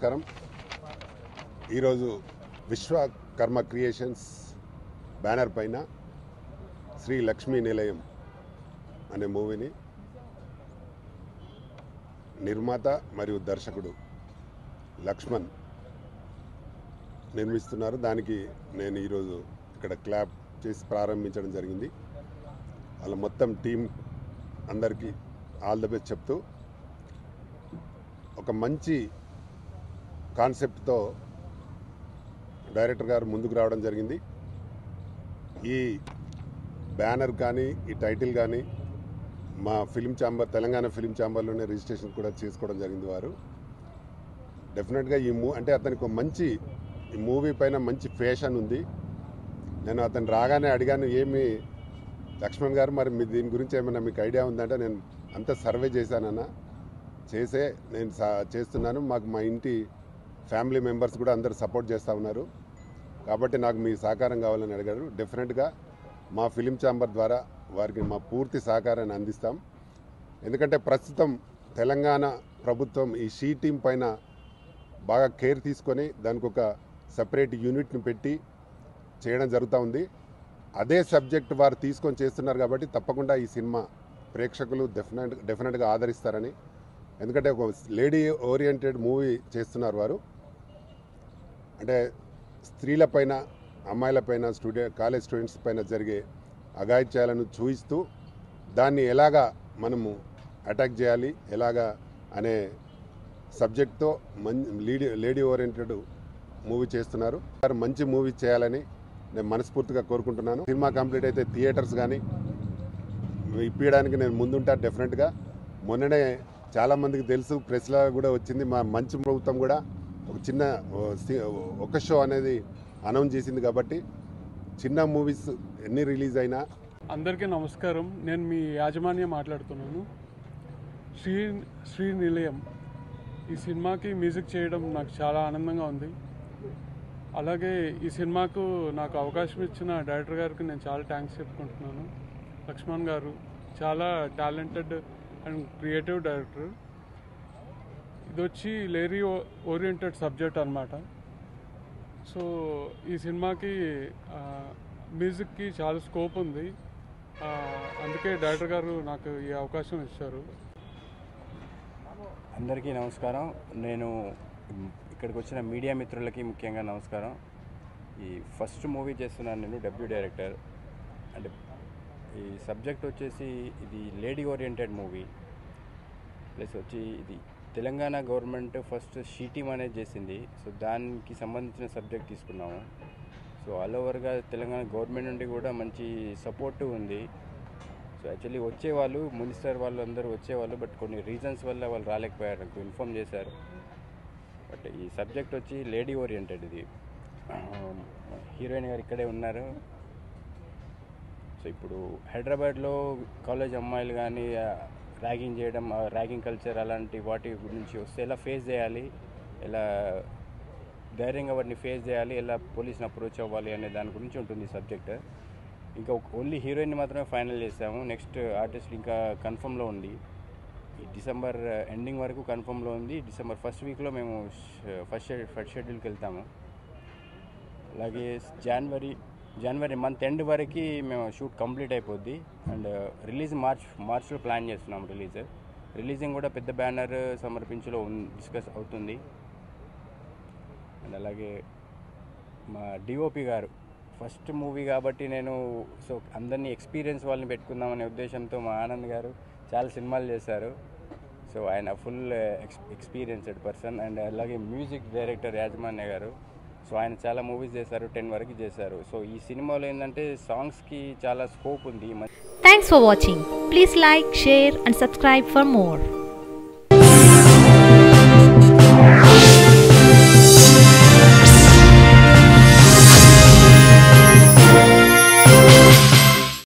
నమస్కారం ఈరోజు Vishwakarma creations banner పైన శ్రీ లక్ష్మీ నిలయం అనే మూవీని నిర్మాత మరియు దర్శకుడు లక్ష్మణ్ నిర్మిస్తున్నారు దానికి నేను ఈరోజు ఇక్కడ క్లాప్ చేసి ప్రారంభించడం జరిగింది వాళ్ళ మొత్తం టీం అందరికీ ఆల్ ద బెస్ట్ చెప్తూ ఒక మంచి కాన్సెప్ట్తో డైరెక్టర్ గారు ముందుకు రావడం జరిగింది ఈ బ్యానర్ కానీ ఈ టైటిల్ కానీ మా ఫిలిం ఛాంబర్ తెలంగాణ ఫిలిం ఛాంబర్లోనే రిజిస్ట్రేషన్ కూడా చేసుకోవడం జరిగింది వారు డెఫినెట్గా ఈ మూ అంటే అతనికి ఒక మంచి ఈ మూవీ పైన మంచి ఫ్యాషన్ ఉంది నేను అతను రాగానే అడిగాను ఏమి లక్ష్మణ్ గారు మరి మీ దీని గురించి ఏమైనా మీకు ఐడియా ఉందంటే నేను అంతా సర్వే చేశానన్న చేసే నేను సా- చేస్తున్నాను మాకు మా ఇంటి ఫ్యామిలీ మెంబర్స్ కూడా అందరు సపోర్ట్ చేస్తూ ఉన్నారు కాబట్టి నాకు మీ సహకారం కావాలని అడిగారు డెఫినెట్గా మా ఫిలిం ఛాంబర్ ద్వారా వారికి మా పూర్తి సహకారాన్ని అందిస్తాం ఎందుకంటే ప్రస్తుతం తెలంగాణ ప్రభుత్వం ఈ షీ టీం పైన బాగా కేర్ తీసుకొని దానికి ఒక సపరేట్ యూనిట్ని పెట్టి చేయడం జరుగుతూ ఉంది అదే సబ్జెక్ట్ వారు తీసుకొని చేస్తున్నారు కాబట్టి తప్పకుండా ఈ సినిమా ప్రేక్షకులు డెఫినెట్ డెఫినెట్గా ఆదరిస్తారని ఎందుకంటే ఒక లేడీ ఓరియంటెడ్ మూవీ చేస్తున్నారు వారు అంటే స్త్రీలపైన అమ్మాయిలపైన స్టూడెంట్ కాలేజ్ స్టూడెంట్స్ పైన జరిగే అఘాయిత్యాలను చూపిస్తూ దాన్ని ఎలాగా మనము అటాక్ చేయాలి ఎలాగా అనే సబ్జెక్ట్తో మం లేడీ లేడీ ఓరియంటెడ్ మూవీ చేస్తున్నారు వారు మంచి మూవీ చేయాలని నేను మనస్ఫూర్తిగా కోరుకుంటున్నాను సినిమా కంప్లీట్ అయితే థియేటర్స్ కానీ ఇప్పించడానికి నేను ముందుంటా డెఫినెట్గా మొన్ననే చాలామందికి తెలుసు ప్రెస్లో కూడా వచ్చింది మా మంచి ప్రభుత్వం కూడా ఒక చిన్న ఓ, సి- ఒక షో అనేది అనౌన్స్ చేసింది కాబట్టి చిన్న మూవీస్ ఎన్ని రిలీజ్ అయినా అందరికీ నమస్కారం నేను మీ యాజమాన్యం మాట్లాడుతున్నాను శ్రీ శ్రీ నిలయం ఈ సినిమాకి మ్యూజిక్ చేయడం నాకు చాలా ఆనందంగా ఉంది అలాగే ఈ సినిమాకు నాకు అవకాశం ఇచ్చిన డైరెక్టర్ గారికి నేను చాలా థ్యాంక్స్ చెప్పుకుంటున్నాను లక్ష్మణ్ గారు చాలా టాలెంటెడ్ అండ్ క్రియేటివ్ డైరెక్టర్ ఇది వచ్చి లేరీ ఓరియంటెడ్ సబ్జెక్ట్ అన్నమాట సో ఈ సినిమాకి ఆ, మ్యూజిక్కి చాలా స్కోప్ ఉంది ఆ, అందుకే డైరెక్టర్ గారు నాకు ఈ అవకాశం ఇచ్చారు అందరికీ నమస్కారం నేను ఇక్కడికి వచ్చిన మీడియా మిత్రులకి ముఖ్యంగా నమస్కారం ఈ ఫస్ట్ మూవీ చేస్తున్నాను నేను డెబ్యూ డైరెక్టర్ అంటే ఈ సబ్జెక్ట్ వచ్చేసి ఇది లేడీ ఓరియంటెడ్ మూవీ ప్లస్ వచ్చి ఇది తెలంగాణ గవర్నమెంట్ ఫస్ట్ షీటీమ్ అనేది చేసింది సో దానికి సంబంధించిన సబ్జెక్ట్ తీసుకున్నాము సో ఆల్ ఓవర్గా తెలంగాణ గవర్నమెంట్ నుండి కూడా మంచి సపోర్ట్ ఉంది సో యాక్చువల్లీ వచ్చేవాళ్ళు మినిస్టర్ వాళ్ళు అందరూ వచ్చేవాళ్ళు బట్ కొన్ని రీజన్స్ వల్ల వాళ్ళు రాలేకపోయారు నాకు ఇన్ఫామ్ చేశారు బట్ ఈ సబ్జెక్ట్ వచ్చి లేడీ ఓరియంటెడ్ ఇది హీరోయిన్ గారు ఇక్కడే ఉన్నారు సో ఇప్పుడు హైదరాబాద్లో కాలేజ్ అమ్మాయిలు కానీ ర్యాగింగ్ చేయడం ర్యాగింగ్ కల్చర్ అలాంటి వాటి గురించి వస్తే ఎలా ఫేస్ చేయాలి ఎలా ధైర్యంగా వాటిని ఫేస్ చేయాలి ఎలా పోలీస్ని అప్రోచ్ అవ్వాలి అనే దాని గురించి ఉంటుంది సబ్జెక్ట్ ఇంకా ఓన్లీ హీరోయిన్ మాత్రమే ఫైనల్ చేసాము నెక్స్ట్ ఆర్టిస్ట్ ఇంకా కన్ఫర్మ్లో ఉంది ఈ డిసెంబర్ ఎండింగ్ వరకు కన్ఫర్మ్లో ఉంది డిసెంబర్ ఫస్ట్ వీక్లో మేము ఫస్ట్ ఫస్ట్ షెడ్యూల్కి వెళ్తాము అలాగే జనవరి జనవరి మంత్ ఎండ్ వరకు మేము షూట్ కంప్లీట్ అయిపోద్ది అండ్ రిలీజ్ మార్చ్ మార్చ్లో ప్లాన్ చేస్తున్నాం రిలీజ్ రిలీజింగ్ కూడా పెద్ద బ్యానర్ సమర్పించులో డిస్కస్ అవుతుంది అండ్ అలాగే మా డిఓపి గారు ఫస్ట్ మూవీ కాబట్టి నేను సో అందరినీ ఎక్స్పీరియన్స్ వాళ్ళని పెట్టుకుందామనే ఉద్దేశంతో మా ఆనంద్ గారు చాలా సినిమాలు చేశారు సో ఆయన full ex experienced person and అలాగే మ్యూజిక్ డైరెక్టర్ యాజమాన్య గారు సో ఆయన చాలా మూవీస్ చేశారు టెన్ వరకు చేశారు సో ఈ సినిమాలో ఏంటంటే సాంగ్స్కి చాలా స్కోప్ ఉంది Thanks for watching. Please like, share, and subscribe for more.